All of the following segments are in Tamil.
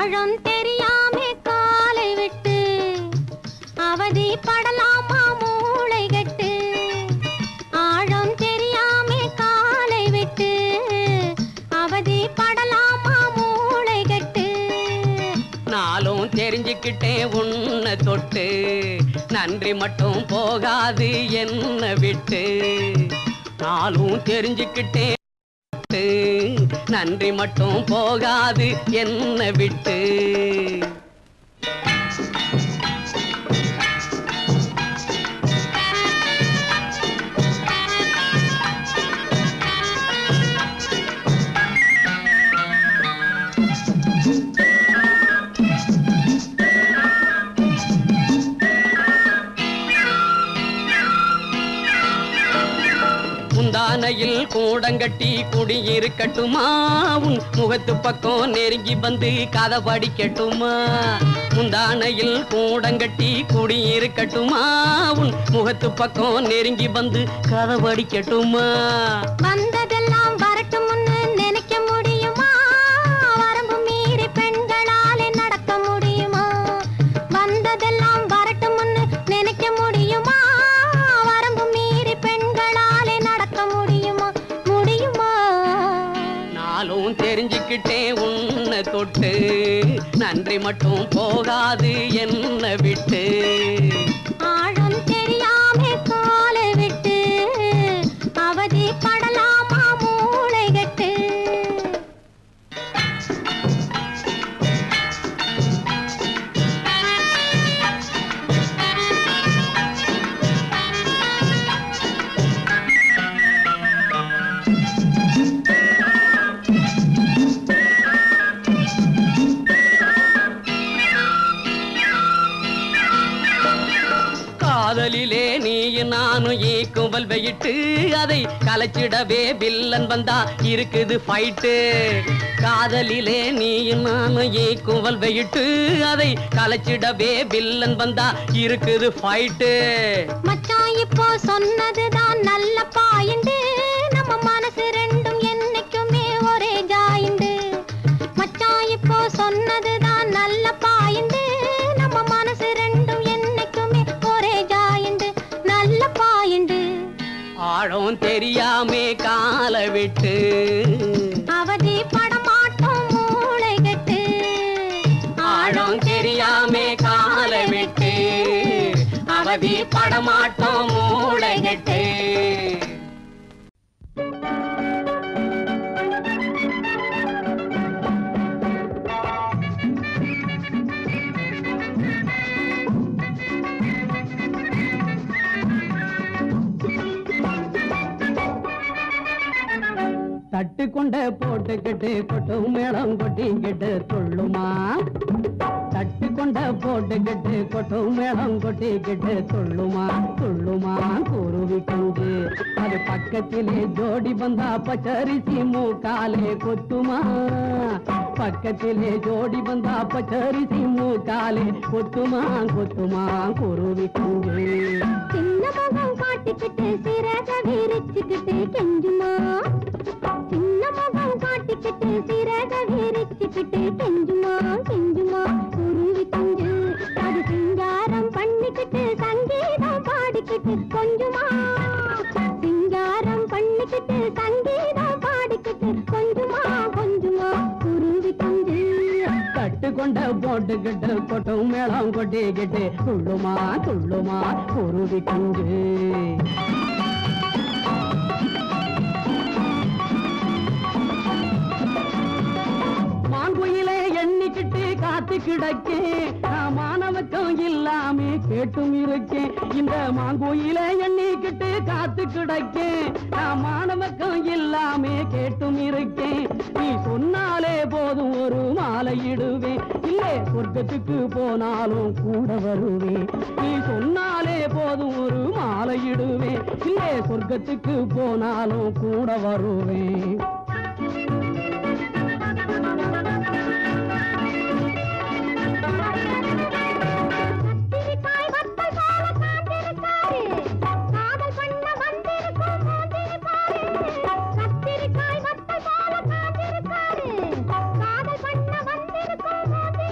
ஆழம் தெரியாமே காலை விட்டு அவதி படலாமா மூளை கட்டு ஆழம் தெரியாமே காலை விட்டு அவதி படலாமா மூளை கட்டு நாளும் தெரிஞ்சுக்கிட்டேன் உன்னை தொட்டு நன்றி மட்டும் போகாது என்ன விட்டு நாளும் தெரிஞ்சுக்கிட்டேன் தொட்டு, நன்றி மட்டும் போகாது என்ன விட்டு முந்தானையில் கூடங்கட்டி குடியிருக்கட்டுமா உன் முகத்து பக்கம் நெருங்கி வந்து கதை படிக்கட்டுமா முந்தானையில் கூடங்கட்டி குடியிருக்கட்டுமா உன் முகத்து பக்கம் நெருங்கி வந்து கதை படிக்கட்டுமா வந்ததெல்லாம் வரட்டும்னு நினைக்க முடியுமா வரம்பு மீறி பெண்களாலே நடக்க முடியுமா வந்ததெல்லாம் வரட்டும்னு நினைக்க முடியுமா வரம்பு மீறி பெண்களாலே நடக்க முடியுமா முடியுமா நாளும் தெரிஞ்சுக்கிட்டேன் உன்னை தொட்டு நன்றி மட்டும் போகாது என்ன விட்டு ஆழம் தெரியாமே காலை விட்டு அவதி படலாமா மூளை கட்டு காதலிலே நீயும் நானும் ஈக்குவல் வெயிட்டு அதை கலைச்சிடவே வில்லன் வந்தா இருக்குது ஃபைட்டு காதலிலே நீயும் நானும் ஈக்குவல் வெயிட்டு அதை கலைச்சிடவே வில்லன் வந்தா இருக்குது ஃபைட்டு மச்சான் இப்போ சொன்னதுதான் நல்ல பாயிண்டு நம்ம மனசு ரெண்டும் என்னைக்குமே ஒரே ஜாயிண்டு மச்சான் இப்போ சொன்னதுதான் நல்ல பாயிண்டு நம்ம மனசு ரெண்டும் என்னைக்குமே ஒரே ஜாயிண்டு நல்ல பாயிண்டு ஆழம் தெரியாமே கால விட்டு அவதி படமாட்டோம் மூளை கட்டு ஆழம் தெரியாமே கால விட்டு அவதி படமாட்டோம் மூளைகட்டு தட்டு கொண்ட போட்டுக்கிட்டு கொட்டும் மேளம் கொட்டிக்கிட்டு துள்ளுமா தட்டு கொண்ட போட்டுக்கிட்டு கொட்டும் மேளம் கொட்டிக்கிட்டு துள்ளுமா துள்ளுமா குருவி குஞ்சு அது பக்கத்திலே ஜோடி வந்தா பச்சரிசி மூக்காலே கொத்துமா பக்கத்திலே ஜோடி வந்தா பச்சரிசி மூக்காலே கொத்துமா கொத்துமா குருவி குஞ்சு சின்ன முகம் காட்டிக்கிட்டு சிறக விரிச்சுக்கிட்டு கெஞ்சுமா சின்ன முகம் காட்டிக்கிட்டு சிறக விரிச்சுக்கிட்டு கெஞ்சுமா கெஞ்சுமா குருவி குஞ்சு அது சிங்காரம் பண்ணிக்கிட்டு சங்கீதம் பாடிக்கிட்டு கொஞ்சுமா சிங்காரம் பண்ணிக்கிட்டு சங்கீதம் பாடிக்கிட்டு கொஞ்சுமா கொஞ்சுமா குருவி குஞ்சு கட்டு கொண்ட போட்டுக்கிட்டு கொட்டும் மேளம் கொட்டிக்கிட்டு துள்ளுமா துள்ளுமா குருவி குஞ்சு மாங்குயிலே எண்ணிக்கிட்டு காத்து கிடக்கேன் நான் மாணவக்கம் இல்லாம கேட்டும் இருக்கேன் இந்த மாங்குயிலே எண்ணிக்கிட்டு காத்து கிடக்கேன் நான் மாணவக்கம் இல்லாம கேட்டும் இருக்கேன் நீ சொன்னாலே போதும் ஒரு மாலையிடுவேன் இல்லே சொர்க்கத்துக்கு போனாலும் கூட வருவேன் நீ சொன்னாலே போதும் ஒரு மாலையிடுவேன் இல்லே சொர்க்கத்துக்கு போனாலும் கூட வருவேன் கத்திரிக்காய் வத்தல் போல காந்திருக்காரு. காதல் பண்ண வந்திருக்கும் மோந்திருப்பாரு. கத்திரிக்காய் வத்தல் போல காந்திருக்காரு. காதல் பண்ண வந்திருக்கும் மோந்திருப்பாரு.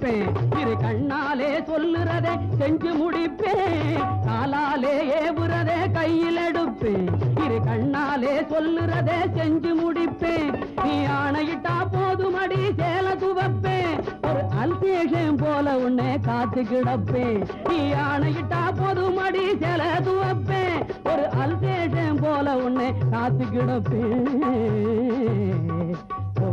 துவப்பேன் இரு கண்ணாலே சொல்லுறதே செஞ்சு முடிப்பேன் காலாலே ஏவுறதே கையில் எடுப்பேன் இரு கண்ணாலே சொல்லுறதே செஞ்சு முடிப்பேன் நீ ஆணையிட்டா போதுமடி சேல துவப்பேன் ஒரு அல்பேஷன் போல உன்னை காத்து கிடப்பேன் நீ ஆணையிட்டா போதுமடி சேல துவப்பேன் ஒரு அல்பேஷன் போல உன்னை காத்து கிடப்பேன் ஓ,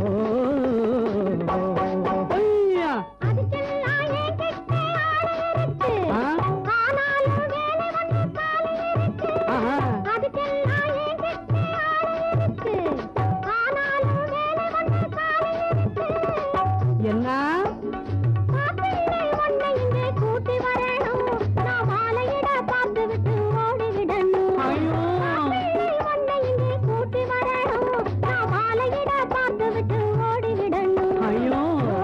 ஐயா. அதுக்கெல்லாம் என்கிட்ட ஆளு இருக்கு. ஆ? ஆனாலும் வேலை ஒண்ணு காலு இருக்கு. ஆஹா. அதுக்கெல்லாம் என்கிட்ட ஆளு இருக்கு. ஆனாலும் வேலை ஒண்ணு காலு இருக்கு. என்ன மாப்பிள்ளை ஒண்ணை இங்கே கூட்டி வரணும். நான் மாலையிட பார்த்து விட்டு ஓடிவிடணும். ஐயோ. மாப்பிள்ளை ஒண்ணை இங்கே கூட்டி வரணும். நான் மாலையிட பார்த்து விட்டு ஓடிவிடணும். ஐயோ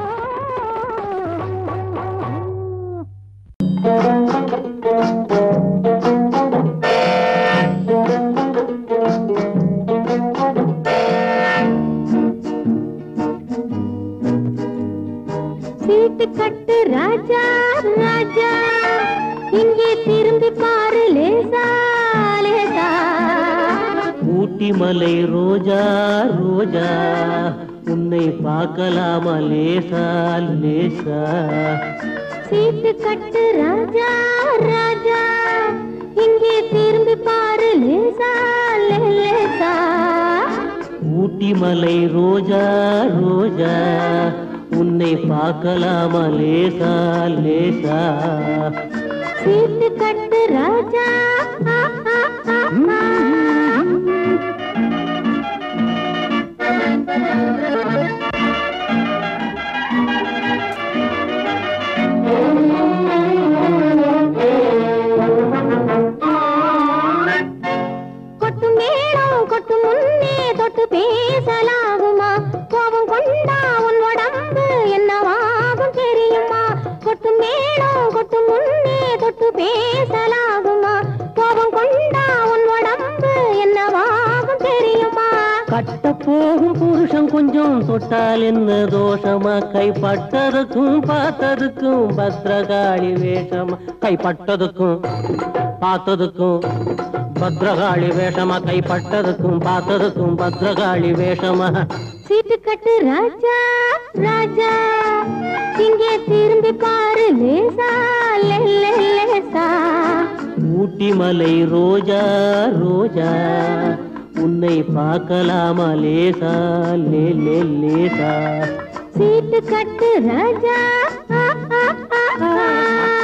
சீட்டு கட்டு ராஜா ராஜா இங்கே திரும்பி பாரு லேசா லேசா ஊட்டி மலை ரோஜா ரோஜா உன்னை பார்க்கலாமா லேசா லேசா சீட்டு கட்டு ராஜா ராஜா இங்கே திரும்பி பாரு லேசா லே- லேசா ஊட்டி மலை ரோஜா ரோஜா உன்னை பார்க்கலாமா லேசா லேசா சீட்டு கட்டு ராஜா ஆ, ஆ, ஆ, ஆ. கொட்டு மேளம் கொட்டு முன்னே தொட்டு பேசலாகுமா கோபம் கொண்டா உன் உடம்பு என்னவாகும் தெரியுமா கொட்டு மேளம் கொட்டு முன்னே தொட்டு பேசலாகுமா கோபம் கொண்டா உன் உடம்பு என்னவாகும் தெரியுமா கட்ட போகும் புருஷன் கொஞ்சம் தொட்டால் என்ன தோஷமா கைப்பட்டதுக்கும் பார்த்ததுக்கும் பத்ரகாளி வேஷமா கைப்பட்டதுக்கும் பார்த்ததுக்கும் பத்ரகாளி வேஷமா கைப்பட்டதுக்கும் பார்த்ததுக்கும் பத்ரகாளி வேஷமா சீட்டு கட்டு ராஜா ராஜா இங்கே திரும்பி பாரு லேசா லே, லே, லேசா ஊட்டி மலை ரோஜா ரோஜா உன்னை பார்க்கலாமா லேசா லே லே லேசா சீட்டு கட்டு ராஜா ஆ, ஆ, ஆ, ஆ.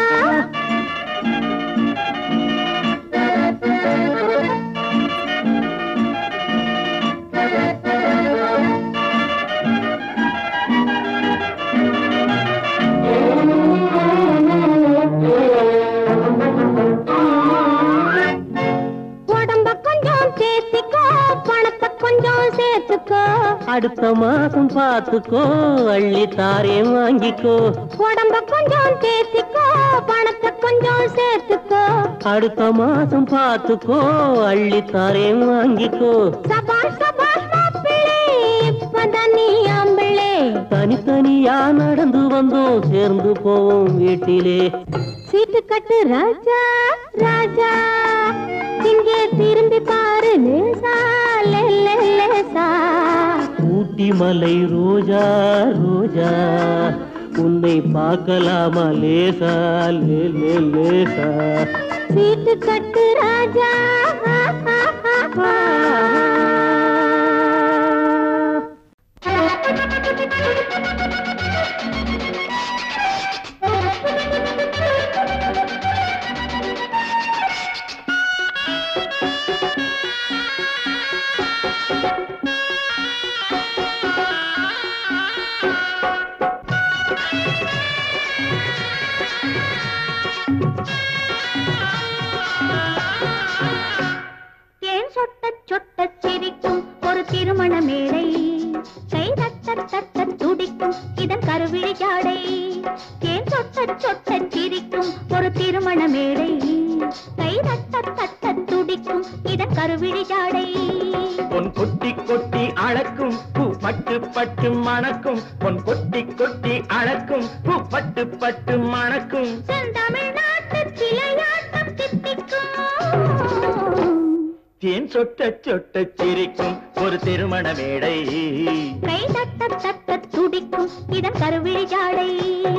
உடம்ப கொஞ்சம் சேர்த்திக்கோ பணத்தை கொஞ்சம் சேர்த்துக்கோ அடுத்த மாசம் பார்த்துக்கோ அள்ளி தாரேன் வாங்கிக்கோ உடம்ப கொஞ்சம் சேர்த்திக்கோ பணத்தை கொஞ்சம் சேர்த்துக்கோ அடுத்த மாசம் பார்த்துக்கோ அள்ளி தாரேன் வாங்கிக்கோ சபாஷ் சபாஷ் மாப்பிள்ளை இப்பதான் நீ ஆம்பிள்ளை தனித்தனியா நடந்து வந்தோம் சேர்ந்து போவோம் வீட்டிலே சீட்டு கட்டு ராஜா ராஜா இங்கே திரும்பி பாரு லேசா லே, லே, லேசா ஊட்டி மலை ரோஜா ரோஜா உன்னை பார்க்கலாமா லேசா லே லே லேசா சீட்டு கட்டு ராஜா ஆ, ஆ, ஆ, ஆ. தேன் சொட்ட சொட்ட சிரிக்கும் ஒரு திருமண மேடை கை தட்ட தட்ட துடிக்கும் இதன் கருவிழி ஜாடை தேன் சொட்ட சொட்ட சிரிக்கும் ஒரு திருமண மேடை கை தட்ட தட்ட துடிக்கும் இதன் கருவிழி ஜாடை பொன் கொட்டி கொட்டி அளக்கும் பூ பட்டு பட்டு மணக்கும் பொன் கொட்டி கொட்டி அளக்கும் பூ பட்டு செந்தமிழ்நாட்டு சிலையாட்டம் தித்திக்கும் தேன் சொட்ட சொட்ட சிரிக்கும் ஒரு திருமண மேடை கை தட்ட தட்ட துடிக்கும் இதன் கருவிழி ஜாடை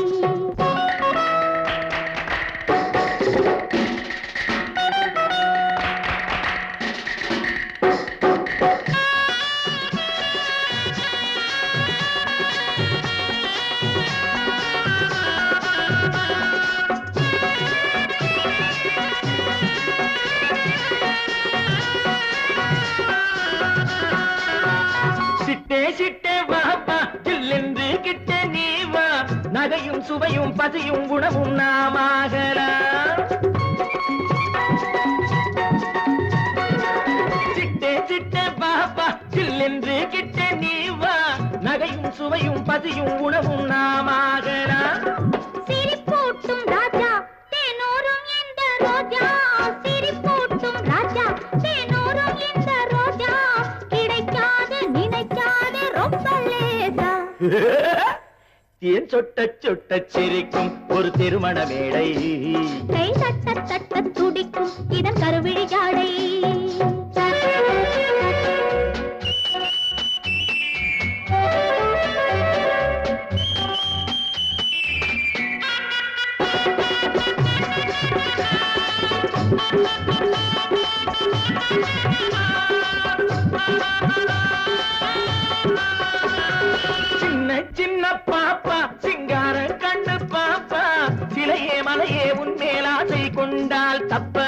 சிட்டே சிட்டே வாப்பா ஜில்லென்று கிட்ட நீ வா நகையும் சுவையும் பசியும் குணமும் நாமாகலாம் சிட்டே சிட்டே வாப்பா ஜில்லென்று கிட்ட நீ வா நகையும் சுவையும் பசியும் உணவும் நாமாகலாம் சிரிப்பூட்டும் ராஜா தேனூரும் இந்த ரோஜா சிரிப்பூட்டும் ராஜா தேனூரும் இந்த ரோஜா கிடைக்காது நினைக்காது ரொம்ப லேசா தேன் சொட்ட சொட்ட சிரிக்கும் ஒரு திருமண மேடை கை தட்ட தட்ட துடிக்கும் இதன் கருவிழி ஜாடை சின்ன சின்ன பாப்பா சிங்கார கண்ணு பாப்பா சிலையே மலையே உன் மேலாசை கொண்டால் தப்பா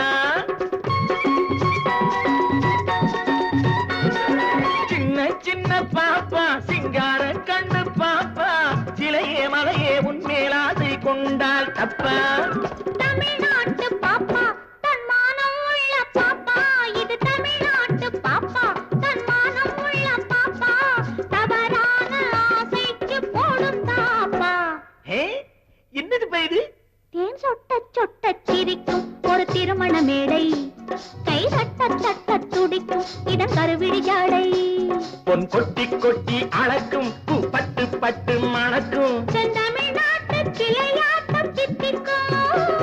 சின்ன சின்ன பாப்பா சிங்கார கண்ணு பாப்பா சிலையே மலையே உன் மேலாசை கொண்டால் தப்பா தமிழ்நாட்டு பாப்பா தன்மானம் உள்ள பாப்பா இது தமிழ்நாட்டு பாப்பா தன்மானம் உள்ள பாப்பா தவறான ஆசைக்கு போடும் தாப்பா ஏ என்னது பயிரு தேன் சொட்ட சொட்ட சிரிக்கும் ஒரு திருமண மேடை கை தட்ட தட்ட துடிக்கும் இதன் கருவிழி ஜாடை பொன் கொட்டி கொட்டி அளக்கும் பூ பட்டு பட்டு மணக்கும் செந்தமிழ்நாட்டு சிலையாட்டம் தித்திக்கும்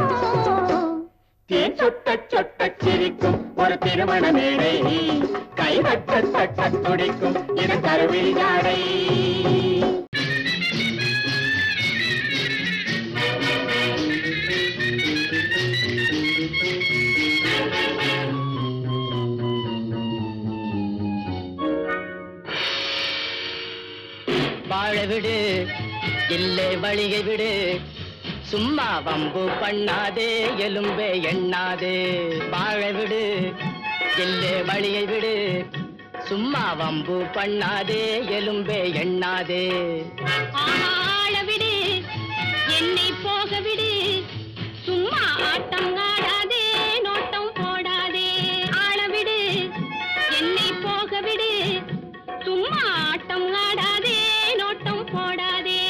தேன் சொட்ட சொட்ட சிரிக்கும் ஒரு திருமண மேடை கை தட்ட தட்ட துடிக்கும் இது கருவில் ஜாடை வாழ விடு இல்லை வழியை விடு சும்மா வம்பு பண்ணாதே எலும்பே எண்ணாதே வாழ விடு இல்லை வழியை விடு சும்மா வம்பு பண்ணாதே எலும்பே எண்ணாதே ஆள விடு என்னை போக விடு சும்மா ஆட்டம் ஆடாதே நோட்டம் போடாதே ஆள விடு என்னை போக விடு சும்மா ஆட்டம் ஆடாதே நோட்டம் போடாதே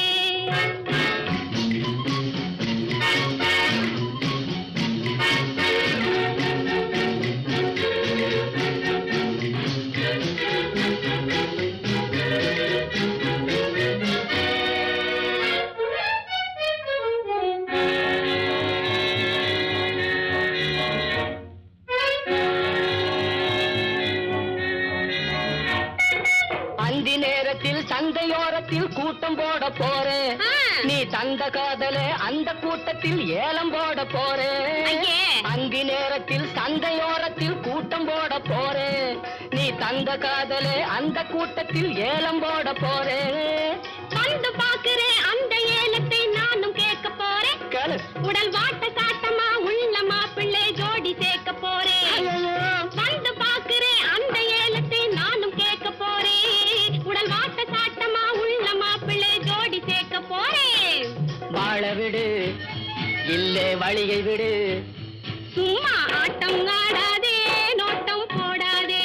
அந்தி நேரத்தில் சந்தையோரத்தில் கூட்டம் போட போறேன் ஆ. நீ தந்த காதலே அந்த கூட்டத்தில் ஏலம் போட போறேன் ஐயே. அந்தி நேரத்தில் சந்தையோரத்தில் கூட்டம் போட போறேன் நீ தந்த காதலே அந்த கூட்டத்தில் ஏலம் போட போறேன் வந்து பாக்குறேன் அந்த ஏலத்தை நானும் கேட்க போறேன் கேளு. உடல் வாட்ட சாட்டமா உள்ள மாப்பிள்ளை ஜோடி சேர்க்க போறேன் வந்து பாக்குறேன் அந்த ஏலத்தை நானும் கேட்க போறேன் உடல் வாட்ட சாட்டமா உள்ள மாப்பிள்ளை ஜோடி சேர்க்க போறேன் வாழ விடு இல்லை வழியை விடு சும்மா ஆட்டம் ஆடாதே நோட்டம் போடாதே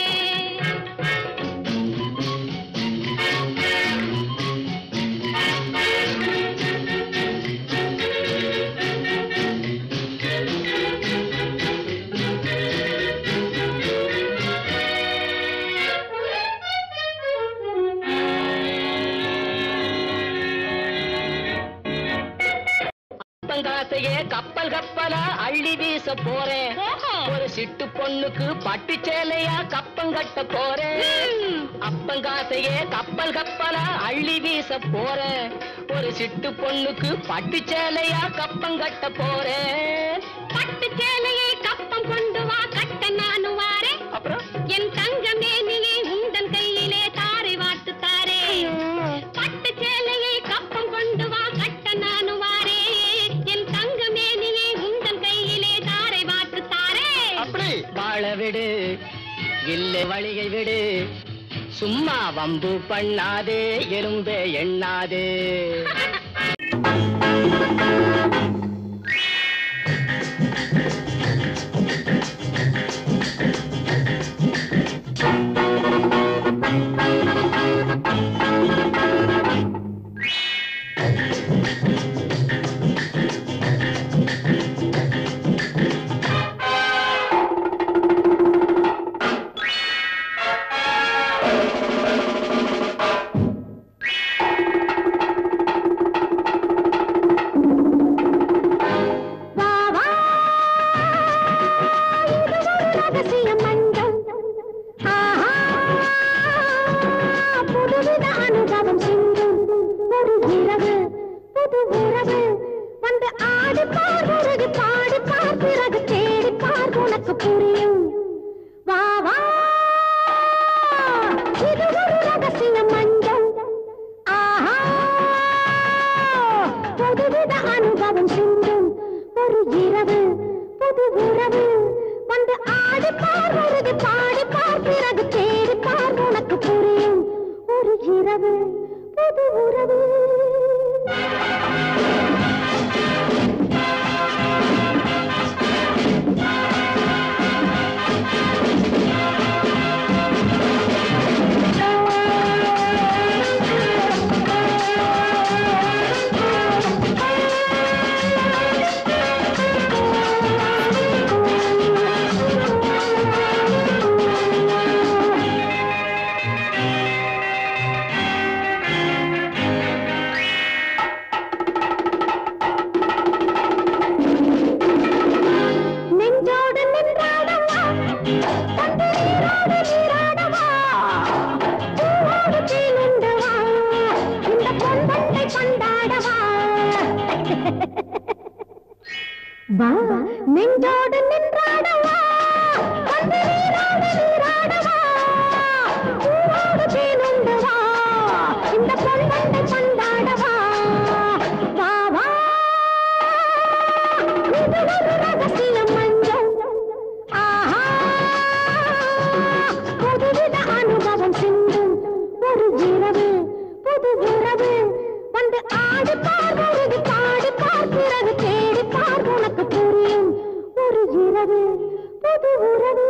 அப்பங்காசையே கப்ப கப்பல் கப்பலா அள்ளி வீச போறேன் ஒரு சிட்டு பொண்ணுக்கு பட்டு சேலையா கப்பம் கட்ட போறேன் அப்பங்காசையே கப்பல் கப்பலா அள்ளி வீச போறேன் ஒரு சிட்டு பொண்ணுக்கு பட்டு சேலையா கப்பம் கட்ட போறேன் பட்டு சேலையை கப்பம் கொண்டு வா கட்ட நானு வாரேன் அப்புறம் என் தங்கமே நீயே உந்தன் கையிலே தாரை வாட்டு தாரே பட்டு சேலையை கப்பம் கொண்டு வா கட்ட நானு வாரே என் தங்கமே நீயே உந்தன் கையிலே தாரை வாட்டு தாரே அப்படி வாழ விடு இல்லை வழியை விடு சும்மா வம்பு பண்ணாதே எறும்பே எண்ணாதே வா வா இது ஒரு ரகசிய மஞ்சள் ஆஹா புதுவித அனுபவம் சிந்தும் ஒரு இரவு புது உறவு வந்து ஆடி பார் உருகி பாடி பார் பிறகு தேடி பார் உனக்கு புரியும் வா வா இது ஒரு ரகசிய மஞ்சள் ஆஹா புதுவித அனுபவம் சிந்தும் ஒரு இரவு புது உறவு வந்து ஆடி பார் உருகி பாடி பார் பிறகு தேடி பார் உனக்கு புரியும் ஒரு இரவு புது உறவு நெஞ்சோடு நின்றாடவா தந்து நீரோடு நீராடவா பூவோடு தேனுண்டு வா இந்த பொன்பண்டை பந்தாடவா வா நெஞ்சோடு நின்றாடவா தந்து நீரோடு நீராடவா பூவோடு தேனுண்டு வா இந்த பொன்பண்டை பந்தாடவா வா வா இது ஒரு ரகசிய மஞ்சள் ஆஹா புதுவித அனுபவம் சிந்தும் ஒரு இரவு புது உறவு வந்து ஆடி பார் உருகி பாடி பார் பிறகு தேடி பார் உனக்கு புரியும் ஒரு இரவு புது உறவு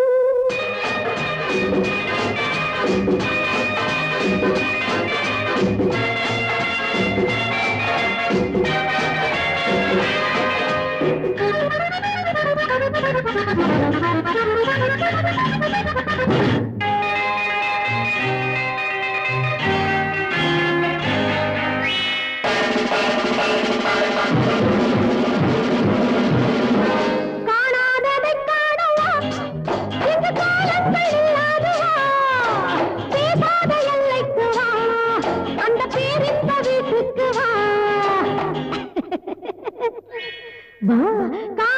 காணாததை காணவா இங்கு காலங்கள் இல்லாதவா பேசாத எல்லைக்கு வா அந்த பேரின்ப வீட்டுக்கு வா வா